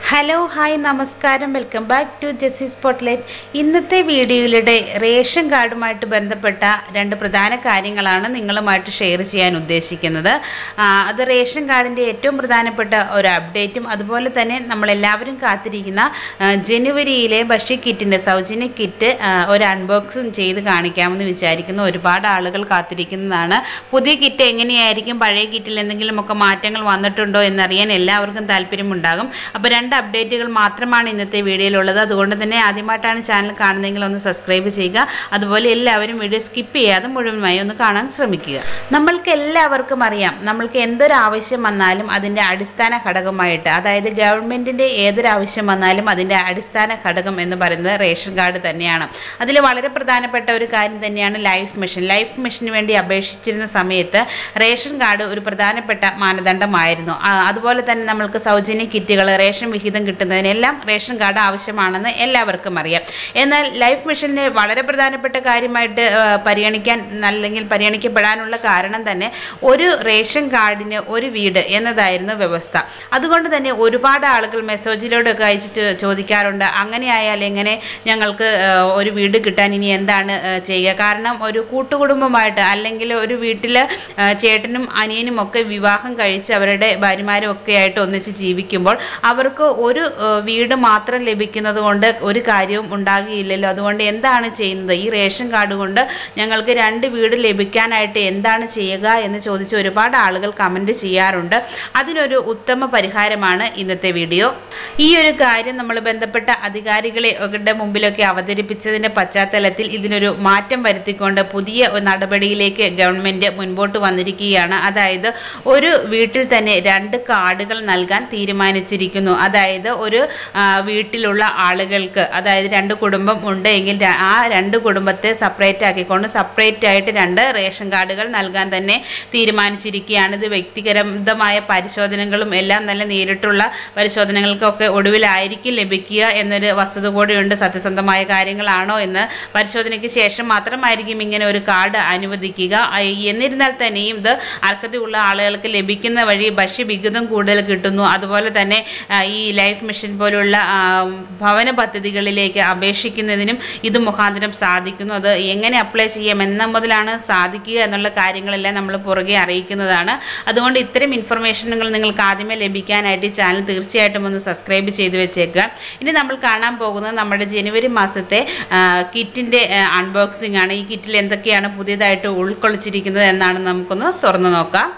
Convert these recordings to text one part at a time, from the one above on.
hello hi നമസ്കാരം welcome back to Jessy spotlight ഇന്നത്തെ വീഡിയോയിലൂടെ റേഷൻ കാർഡുമായിട്ട് ബന്ധപ്പെട്ട രണ്ട് പ്രധാന കാര്യങ്ങളാണ് നിങ്ങളുമായിട്ട് ഷെയർ ചെയ്യാൻ ഉദ്ദേശിക്കുന്നത് ആ, അത് റേഷൻ കാർഡിൻ്റെ ഏറ്റവും പ്രധാനപ്പെട്ട ഒരു അപ്ഡേറ്റും അതുപോലെ തന്നെ നമ്മളെല്ലാവരും കാത്തിരിക്കുന്ന ആ, ജനുവരിയിലെ ഭക്ഷ്യ കിറ്റിൻ്റെ സൗജന്യ കിറ്റ് ആ, ഒരു അൺബോക്സിങ് ചെയ്ത് കാണിക്കാമെന്ന് വിചാരിക്കുന്നു ഒരുപാട് ആളുകൾ കാത്തിരിക്കുന്നതാണ് പുതിയ കിറ്റ് എങ്ങനെയായിരിക്കും പഴയ കിറ്റിൽ എന്തെങ്കിലുമൊക്കെ മാറ്റങ്ങൾ വന്നിട്ടുണ്ടോ എന്നറിയാൻ എല്ലാവർക്കും താല്പര്യമുണ്ടാകും അപ്പോൾ രണ്ട് അപ്ഡേറ്റുകൾ മാത്രമാണ് ഇന്നത്തെ വീഡിയോയിലുള്ളത് അതുകൊണ്ട് തന്നെ ആദ്യമായിട്ടാണ് ചാനൽ കാണുന്നതെങ്കിൽ ഒന്ന് സബ്സ്ക്രൈബ് ചെയ്യുക അതുപോലെ എല്ലാവരും വീഡിയോ സ്കിപ്പ് ചെയ്യാതെ മുഴുവനായി ഒന്ന് കാണാൻ ശ്രമിക്കുക നമ്മൾക്ക് എല്ലാവർക്കും അറിയാം നമ്മൾക്ക് എന്തൊരു ആവശ്യം വന്നാലും അതിൻ്റെ അടിസ്ഥാന ഘടകമായിട്ട് അതായത് ഗവൺമെൻറ്റിൻ്റെ ഏതൊരു ആവശ്യം വന്നാലും അതിൻ്റെ അടിസ്ഥാന ഘടകം എന്ന് പറയുന്നത് റേഷൻ കാർഡ് തന്നെയാണ് അതിൽ വളരെ പ്രധാനപ്പെട്ട ഒരു കാര്യം തന്നെയാണ് ലൈഫ് മിഷൻ ലൈഫ് മിഷന് വേണ്ടി അപേക്ഷിച്ചിരുന്ന സമയത്ത് റേഷൻ കാർഡ് ഒരു പ്രധാനപ്പെട്ട മാനദണ്ഡമായിരുന്നു ആ, അതുപോലെ തന്നെ നമ്മൾക്ക് സൗജന്യ കിറ്റുകൾ റേഷൻ വിഹിതം കിട്ടുന്നതിനെല്ലാം റേഷൻ കാർഡ് ആവശ്യമാണെന്ന് എല്ലാവർക്കും അറിയാം എന്നാൽ ലൈഫ് മിഷന് വളരെ പ്രധാനപ്പെട്ട കാര്യമായിട്ട് ആ, പരിഗണിക്കാൻ അല്ലെങ്കിൽ പരിഗണിക്കപ്പെടാനുള്ള കാരണം തന്നെ ഒരു റേഷൻ കാർഡിന് ഒരു വീട് എന്നതായിരുന്നു വ്യവസ്ഥ അതുകൊണ്ട് തന്നെ ഒരുപാട് ആളുകൾ മെസ്സേജിലൂടെയൊക്കെ അയച്ച് ചോ- ചോദിക്കാറുണ്ട് അങ്ങനെയായാൽ എങ്ങനെ ഞങ്ങൾക്ക് ആ, ഒരു വീട് കിട്ടാൻ ഇനി എന്താണ് ആ, ചെയ്യുക കാരണം ഒരു കൂട്ടുകുടുംബമായിട്ട് അല്ലെങ്കിൽ ഒരു വീട്ടിൽ ചേട്ടനും അനിയനും ഒക്കെ വിവാഹം കഴിച്ച് അവരുടെ ഭാര്യമാരും ഒക്കെ ആയിട്ട് ഒന്നിച്ച് ജീവിക്കുമ്പോൾ അവർക്ക് ഒരു ആ, വീട് മാത്രം ലഭിക്കുന്നത് കൊണ്ട് ഒരു കാര്യവും ഉണ്ടാകുകയില്ലല്ലോ അതുകൊണ്ട് എന്താണ് ചെയ്യുന്നത് ഈ റേഷൻ കാർഡ് കൊണ്ട് ഞങ്ങൾക്ക് രണ്ട് വീട് ലഭിക്കാനായിട്ട് എന്താണ് ചെയ്യുക എന്ന് ചോദിച്ച് ഒരുപാട് ആളുകൾ കമൻറ്റ് ചെയ്യാറുണ്ട് അതിനൊരു ഉത്തമ പരിഹാരമാണ് ഇന്നത്തെ വീഡിയോ ഈ ഒരു കാര്യം നമ്മൾ ബന്ധപ്പെട്ട അധികാരികളെ ഒക്കെ മുമ്പിലൊക്കെ അവതരിപ്പിച്ചതിൻ്റെ പശ്ചാത്തലത്തിൽ ഇതിനൊരു മാറ്റം വരുത്തിക്കൊണ്ട് പുതിയ ഒരു നടപടിയിലേക്ക് ഗവൺമെൻറ് മുൻപോട്ട് വന്നിരിക്കുകയാണ് അതായത് ഒരു വീട്ടിൽ തന്നെ രണ്ട് കാർഡുകൾ നൽകാൻ തീരുമാനിച്ചിരിക്കുന്നു അതായത് ഒരു ആ, വീട്ടിലുള്ള ആളുകൾക്ക് അതായത് രണ്ട് കുടുംബം ഉണ്ടെങ്കിൽ ര- ആ രണ്ട് കുടുംബത്തെ സെപ്പറേറ്റ് ആക്കിക്കൊണ്ട് സെപ്പറേറ്റ് ആയിട്ട് രണ്ട് റേഷൻ കാർഡുകൾ നൽകാൻ തന്നെ തീരുമാനിച്ചിരിക്കുകയാണ് ഇത് വ്യക്തിഗതമായ പരിശോധനകളും എല്ലാം നല്ല നേരിട്ടുള്ള പരിശോധനകൾക്കൊക്കെ ഒടുവിലായിരിക്കും ലഭിക്കുക എന്നൊരു വസ്തുത കൂടിയുണ്ട് സത്യസന്ധമായ കാര്യങ്ങളാണോ എന്ന് പരിശോധനയ്ക്ക് ശേഷം മാത്രമായിരിക്കും ഇങ്ങനെ ഒരു കാർഡ് അനുവദിക്കുക ആ, എന്നിരുന്നാൽ തന്നെയും ഇത് അർഹതയുള്ള ആളുകൾക്ക് ലഭിക്കുന്ന വഴി ഭക്ഷ്യവിഹിതം കൂടുതൽ കിട്ടുന്നു അതുപോലെ തന്നെ ആ, ഈ ലൈഫ് മിഷൻ പോലുള്ള ആ, ഭവന പദ്ധതികളിലേക്ക് അപേക്ഷിക്കുന്നതിനും ഇത് മുഖാന്തരം സാധിക്കുന്നു അത് എങ്ങനെ അപ്ലൈ ചെയ്യാം എന്ന മുതലാണ് സാധിക്കുക എന്നുള്ള കാര്യങ്ങളെല്ലാം നമ്മൾ പുറകെ അറിയിക്കുന്നതാണ് അതുകൊണ്ട് ഇത്തരം ഇൻഫർമേഷനുകൾ നിങ്ങൾക്ക് ആദ്യമേ ലഭിക്കാനായിട്ട് ഈ ചാനൽ തീർച്ചയായിട്ടും ഒന്ന് സബ്സ്ക്രൈബ് ചെയ്ത് വെച്ചേക്കുക ഇനി നമ്മൾ കാണാൻ പോകുന്നത് നമ്മുടെ ജനുവരി മാസത്തെ കിറ്റിൻ്റെ അൺബോക്സിംഗ് ആണ് ഈ കിറ്റിൽ എന്തൊക്കെയാണ് പുതിയതായിട്ട് ഉൾക്കൊള്ളിച്ചിരിക്കുന്നത് എന്നാണ് നമുക്കൊന്ന് തുറന്നു നോക്കാം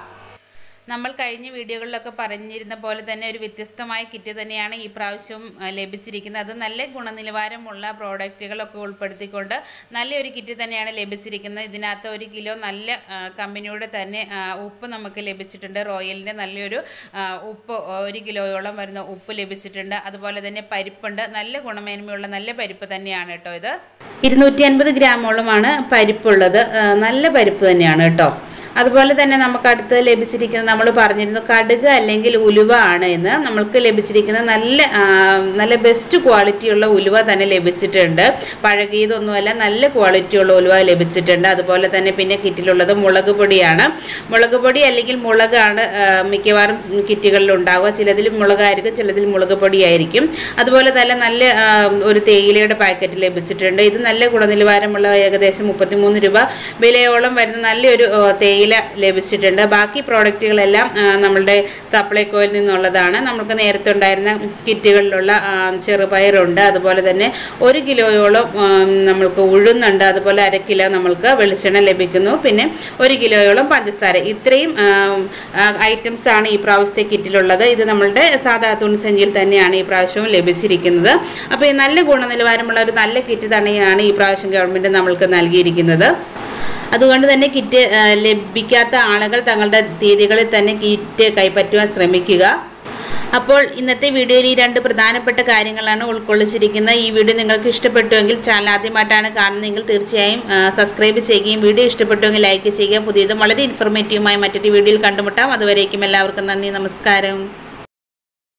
നമ്മൾ കഴിഞ്ഞ വീഡിയോകളിലൊക്കെ പറഞ്ഞിരുന്ന പോലെ തന്നെ ഒരു വ്യത്യസ്തമായ കിറ്റ് തന്നെയാണ് ഈ പ്രാവശ്യവും ആ, ലഭിച്ചിരിക്കുന്നത് അത് നല്ല ഗുണനിലവാരമുള്ള പ്രോഡക്റ്റുകളൊക്കെ ഉൾപ്പെടുത്തിക്കൊണ്ട് നല്ലൊരു കിറ്റ് തന്നെയാണ് ലഭിച്ചിരിക്കുന്നത് ഇതിനകത്ത് ഒരു കിലോ നല്ല ആ, കമ്പനിയുടെ തന്നെ ആ, ഉപ്പ് നമുക്ക് ലഭിച്ചിട്ടുണ്ട് റോയലിൻ്റെ നല്ലൊരു ആ, ഉപ്പ് ഒരു കിലോയോളം വരുന്ന ഉപ്പ് ലഭിച്ചിട്ടുണ്ട് അതുപോലെ തന്നെ പരിപ്പുണ്ട് നല്ല ഗുണമേന്മയുള്ള നല്ല പരിപ്പ് തന്നെയാണ് കേട്ടോ ഇത് ഇരുന്നൂറ്റി അൻപത് ഗ്രാമോളമാണ് പരിപ്പുള്ളത് ആ, നല്ല പരിപ്പ് തന്നെയാണ് കേട്ടോ അതുപോലെ തന്നെ നമുക്ക് അടുത്ത് ലഭിച്ചിരിക്കുന്നത് നമ്മൾ പറഞ്ഞിരുന്നു കടുക് അല്ലെങ്കിൽ ഉലുവ ആണ് എന്ന് നമ്മൾക്ക് ലഭിച്ചിരിക്കുന്ന നല്ല ആ, നല്ല ബെസ്റ്റ് ക്വാളിറ്റിയുള്ള ഉലുവ തന്നെ ലഭിച്ചിട്ടുണ്ട് പഴകിയതൊന്നുമല്ല നല്ല ക്വാളിറ്റിയുള്ള ഉലുവ ലഭിച്ചിട്ടുണ്ട് അതുപോലെ തന്നെ പിന്നെ കിറ്റിലുള്ളത് മുളക് പൊടിയാണ് മുളക് പൊടി അല്ലെങ്കിൽ മുളകാണ് ആ, മിക്കവാറും കിറ്റുകളിൽ ഉണ്ടാവുക ചിലതിൽ മുളകായിരിക്കും ചിലതിൽ മുളക് പൊടിയായിരിക്കും അതുപോലെ തന്നെ നല്ല ആ, ഒരു തേയിലയുടെ പാക്കറ്റ് ലഭിച്ചിട്ടുണ്ട് ഇത് നല്ല ഗുണനിലവാരമുള്ള ഏകദേശം മുപ്പത്തിമൂന്ന് രൂപ വിലയോളം വരുന്ന നല്ലൊരു ആ, തേയില ലഭിച്ചിട്ടുണ്ട് ബാക്കി പ്രോഡക്റ്റുകളെല്ലാം ആ, നമ്മളുടെ സപ്ലൈകോയിൽ നിന്നുള്ളതാണ് നമുക്ക് നേരത്തെ ഉണ്ടായിരുന്ന കിറ്റുകളിലുള്ള ആ, ചെറുപയറുണ്ട് അതുപോലെ തന്നെ ഒരു കിലോയോളം ആ, നമ്മൾക്ക് ഉഴുന്നുണ്ട് അതുപോലെ അര കിലോ നമ്മൾക്ക് വെളിച്ചെണ്ണ ലഭിക്കുന്നു പിന്നെ ഒരു കിലോയോളം പഞ്ചസാര ഇത്രയും ഐറ്റംസ് ആണ് ഈ പ്രാവശ്യത്തെ കിറ്റിലുള്ളത് ഇത് നമ്മളുടെ സാധാ തുണിസഞ്ചിയിൽ തന്നെയാണ് ഈ പ്രാവശ്യവും ലഭിച്ചിരിക്കുന്നത് അപ്പോൾ ഈ നല്ല ഗുണനിലവാരമുള്ള ഒരു നല്ല കിറ്റ് തന്നെയാണ് ഈ പ്രാവശ്യം ഗവൺമെൻറ് നമ്മൾക്ക് നൽകിയിരിക്കുന്നത് അതുകൊണ്ട് തന്നെ കിറ്റ് ആ, ലഭിക്കാത്ത ആളുകൾ തങ്ങളുടെ തീയതികളിൽ തന്നെ കിറ്റ് കൈപ്പറ്റുവാൻ ശ്രമിക്കുക അപ്പോൾ ഇന്നത്തെ വീഡിയോയിൽ ഈ രണ്ട് പ്രധാനപ്പെട്ട കാര്യങ്ങളാണ് ഉൾക്കൊള്ളിച്ചിരിക്കുന്നത് ഈ വീഡിയോ നിങ്ങൾക്ക് ഇഷ്ടപ്പെട്ടുവെങ്കിൽ ചാനൽ ആദ്യമായിട്ടാണ് കാണുന്നതെങ്കിൽ തീർച്ചയായും ആ, സബ്സ്ക്രൈബ് ചെയ്യുകയും വീഡിയോ ഇഷ്ടപ്പെട്ടുവെങ്കിൽ ലൈക്ക് ചെയ്യുക പുതിയതും വളരെ ഇൻഫോർമേറ്റീവുമായ മറ്റൊരു വീഡിയോയിൽ കണ്ടുമുട്ടാം അതുവരേക്കും എല്ലാവർക്കും നന്ദി നമസ്കാരം